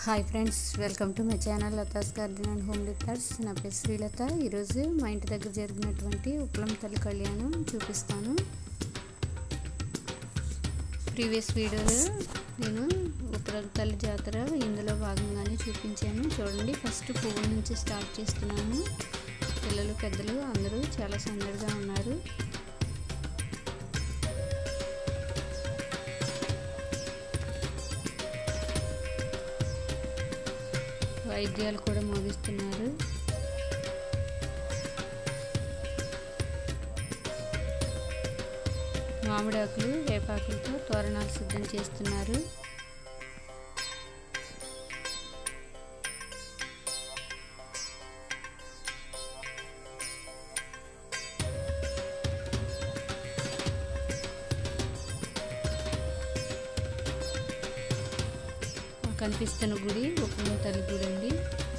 hi friends welcome to my channel Latha's garden and home లిటర్స్ నా పేరు శ్రీలత ఈరోజు మా ఇంటి దగ్గర జరిగినటువంటి ఉప్పలం తల్లి కళ్యాణం చూపిస్తాను ప్రీవియస్ వీడియోలో నేను ఉప్పలం తల్లి జాతర ఇందులో భాగంగానే చూపించాను చూడండి ఫస్ట్ పువ్వుల నుంచి స్టార్ట్ చేస్తున్నాను పిల్లలు పెద్దలు అందరూ చాలా సందడిగా ఉన్నారు వాయిద్యాలు కూడా మోగిస్తున్నారు మామిడాకులు వేపాకులతో తోరణాలు సిద్ధం చేస్తున్నారు కనిపిస్తున్న గుడి ఉప్పలం తల్లి గుడి అండి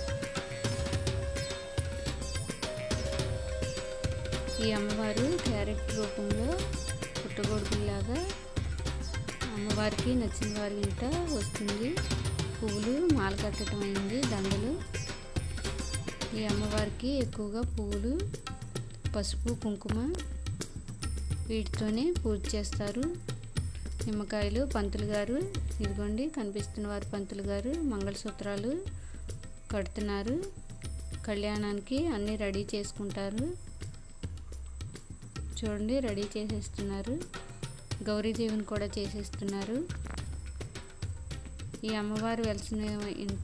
ఈ అమ్మవారు క్యారెట్ రూపంలో పుట్టగొడుగులాగా అమ్మవారికి నచ్చిన వారి ఇంట వస్తుంది పువ్వులు మాల కట్టడం అయింది దండలు ఈ అమ్మవారికి ఎక్కువగా పువ్వులు పసుపు కుంకుమ వీటితోనే పూజ చేస్తారు నిమ్మకాయలు పంతులు గారు ఇదిగోండి కనిపిస్తున్న వారు పంతులు గారు మంగళసూత్రాలు కడుతున్నారు కళ్యాణానికి అన్నీ రెడీ చేసుకుంటారు చూడండి రెడీ చేసేస్తున్నారు గౌరీదేవిని కూడా చేసేస్తున్నారు ఈ అమ్మవారు వెలిసిన ఇంట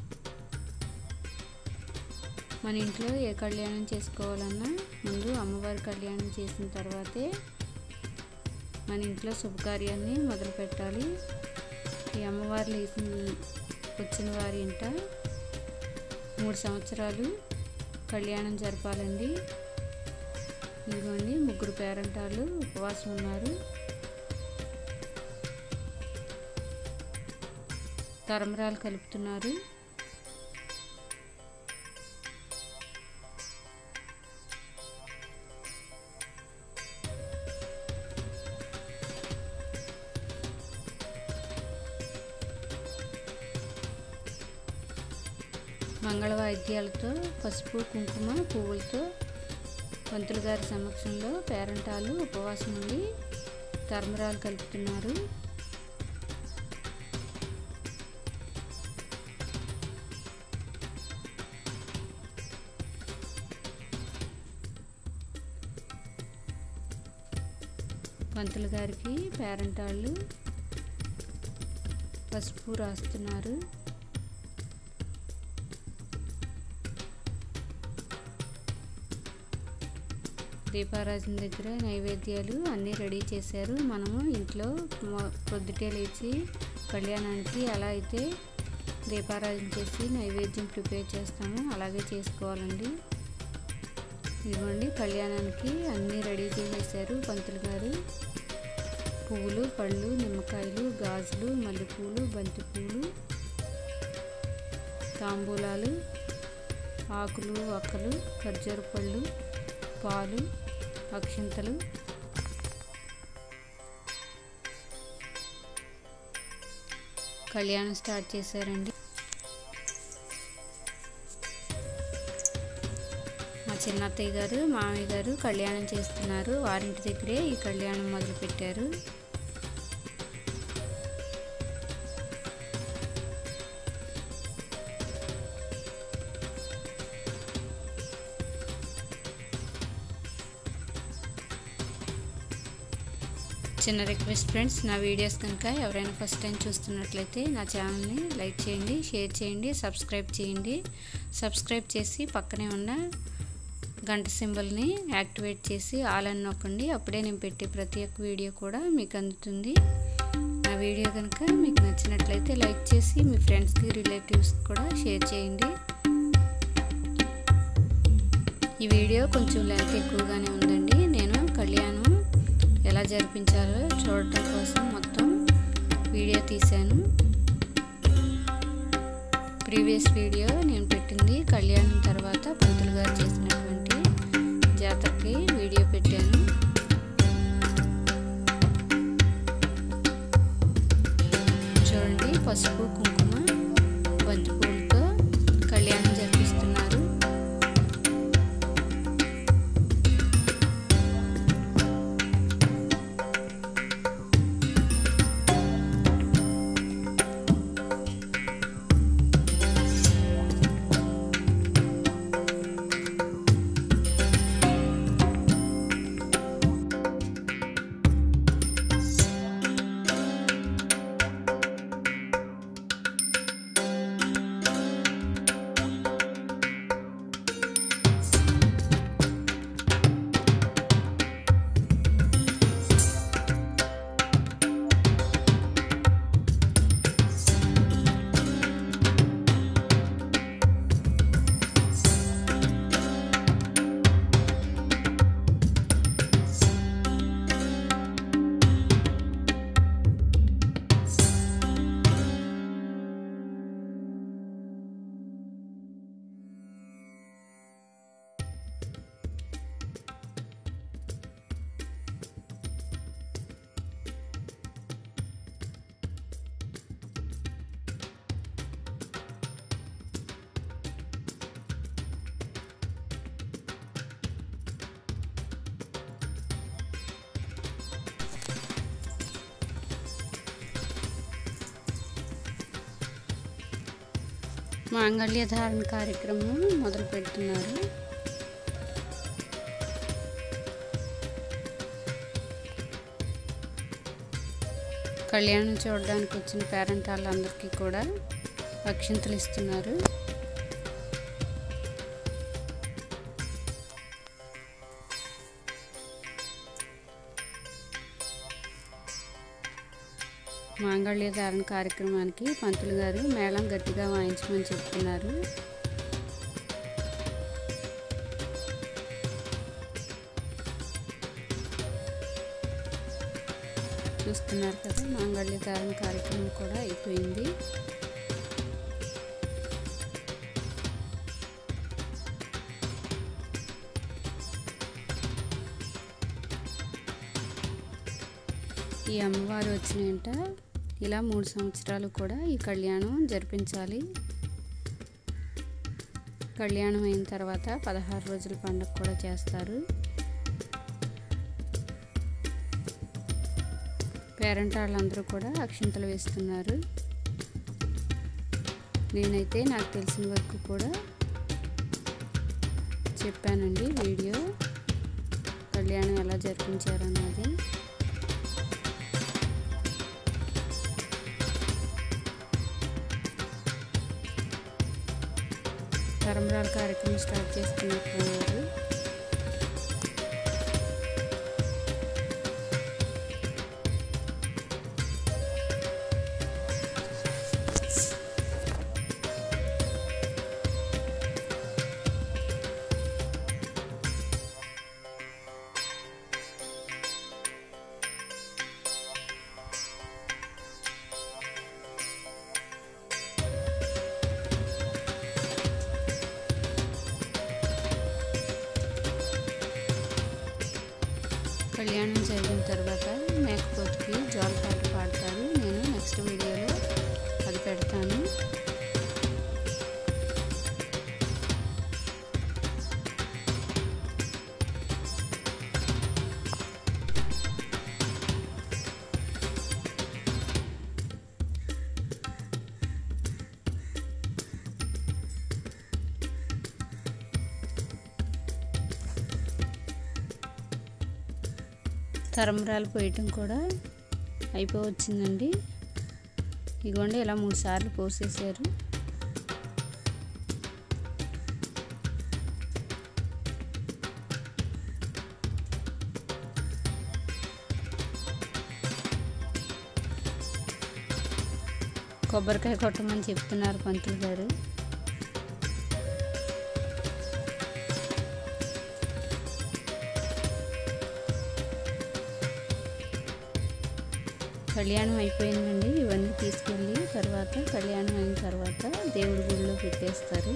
మన ఇంట్లో ఏ కళ్యాణం చేసుకోవాలన్నా ముందు అమ్మవారి కళ్యాణం చేసిన తర్వాతే మన ఇంట్లో శుభకార్యాన్ని మొదలు పెట్టాలి ఈ అమ్మవారు లేచిన వచ్చిన వారి ఇంట మూడు సంవత్సరాలు కళ్యాణం జరపాలండి ఇదిగోండి ముగ్గురు పేరంటాలు ఉపవాసం ఉన్నారు తరమరాలు కలుపుతున్నారు మంగళ వాయిద్యాలతో పసుపు కుంకుమ పువ్వులతో పంతులు గారి సమక్షంలో పేరంటాలు ఉపవాసం ఉండి తరమరాలు కలుపుతున్నారు పంతులు గారికి పేరంటాళ్ళు పసుపు రాస్తున్నారు దీపారాజన దగ్గర నైవేద్యాలు అన్నీ రెడీ చేశారు మనము ఇంట్లో పొద్దుటే లేచి కళ్యాణానికి ఎలా అయితే దీపారాజన చేసి నైవేద్యం ప్రిపేర్ చేస్తామో అలాగే చేసుకోవాలండి ఇదిగోండి కళ్యాణానికి అన్నీ రెడీ చేసేసారు పంతులు గారు పువ్వులు పళ్ళు నిమ్మకాయలు గాజులు మల్లెపూలు బంతిపూలు తాంబూలాలు ఆకులు ఒక్కలు ఖర్జూర పళ్ళు పాలు అక్షింతలు కళ్యాణం స్టార్ట్ చేశారండి మా చిన్నత్తయ్య గారు మామయ్య గారు కళ్యాణం చేస్తున్నారు వారింటి దగ్గరే ఈ కళ్యాణం మొదలుపెట్టారు చిన్న రిక్వెస్ట్ ఫ్రెండ్స్ నా వీడియోస్ కనుక ఎవరైనా ఫస్ట్ టైం చూస్తున్నట్లయితే నా ఛానల్ని లైక్ చేయండి షేర్ చేయండి సబ్స్క్రైబ్ చేయండి సబ్స్క్రైబ్ చేసి పక్కనే ఉన్న గంట సింబల్ని యాక్టివేట్ చేసి ఆల్ అని నొక్కండి అప్పుడే నేను పెట్టే ప్రతి ఒక్క వీడియో కూడా మీకు అందుతుంది నా వీడియో కనుక మీకు నచ్చినట్లయితే లైక్ చేసి మీ ఫ్రెండ్స్కి రిలేటివ్స్కి కూడా షేర్ చేయండి ఈ వీడియో కొంచెం లెంత్ ఎక్కువగానే ఉందండి నేను కళ్యాణం ఎలా జరిపించాలో చూడటం కోసం మొత్తం వీడియో తీశాను ప్రీవియస్ వీడియో నేను పెట్టింది కళ్యాణం తర్వాత పంతులు గారు చేసినటువంటి జాతరకి వీడియో పెట్టాను పసుపు కుంకుమ మాంగళ్య ధారణ కార్యక్రమం మొదలు పెడుతున్నారు కళ్యాణం చూడడానికి వచ్చిన పేరెంట్ వాళ్ళందరికీ కూడా అక్షింతలు ఇస్తున్నారు మాంగళ్య ధారణ కార్యక్రమానికి పంతులు గారు మేళం గట్టిగా వాయించమని చెప్తున్నారు చూస్తున్నారు కదా మాంగళ్య ధారణ కార్యక్రమం కూడా అయిపోయింది ఈ అమ్మవారు వచ్చినాయంట ఇలా మూడు సంవత్సరాలు కూడా ఈ కళ్యాణం జరిపించాలి కళ్యాణం అయిన తర్వాత పదహారు రోజుల పండుగ కూడా చేస్తారు పేరెంట్ వాళ్ళందరూ కూడా అక్షింతలు వేస్తున్నారు నేనైతే నాకు తెలిసిన వరకు కూడా చెప్పానండి వీడియో కళ్యాణం ఎలా జరిపించారన్నది తరంబరాల కార్యక్రమం స్టార్ట్ చేస్తున్నట్టున్నారు కళ్యాణం జరిగిన తర్వాత మేకపోతుకి జోల పాట పాడతారు నేను నెక్స్ట్ వీడియోలో అది పెడతాను తరంబరాలు పోయటం కూడా అయిపోవచ్చిందండి ఇదిగోండి ఇలా మూడు సార్లు పోసేసారు కొబ్బరికాయ కొట్టమని చెప్తున్నారు పంతులు గారు కళ్యాణం అయిపోయిందండి ఇవన్నీ తీసుకెళ్ళి తర్వాత కళ్యాణం అయిన తర్వాత దేవుడి గుడిలో పెట్టేస్తారు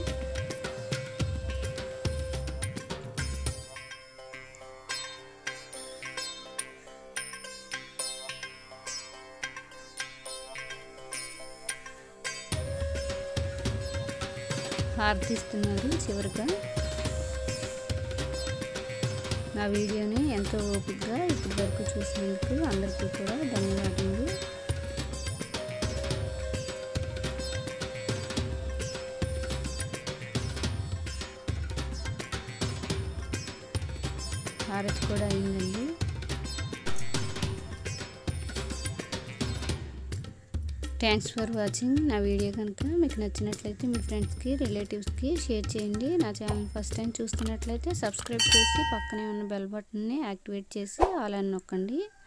హారతిస్తున్నారు చివరిగా నా వీడియోని ఎంతో ఓపికగా ఇప్పటి వరకు చూసినందుకు అందరికీ కూడా ధన్యవాదాలు హారతి కూడా అయిందండి థ్యాంక్స్ ఫర్ వాచింగ్ నా వీడియో కనుక మీకు నచ్చినట్లయితే మీ ఫ్రెండ్స్కి రిలేటివ్స్కి షేర్ చేయండి నా ఛానల్ ఫస్ట్ టైం చూస్తున్నట్లయితే సబ్స్క్రైబ్ చేసి పక్కనే ఉన్న బెల్ బటన్ని యాక్టివేట్ చేసి ఆల్ అని నొక్కండి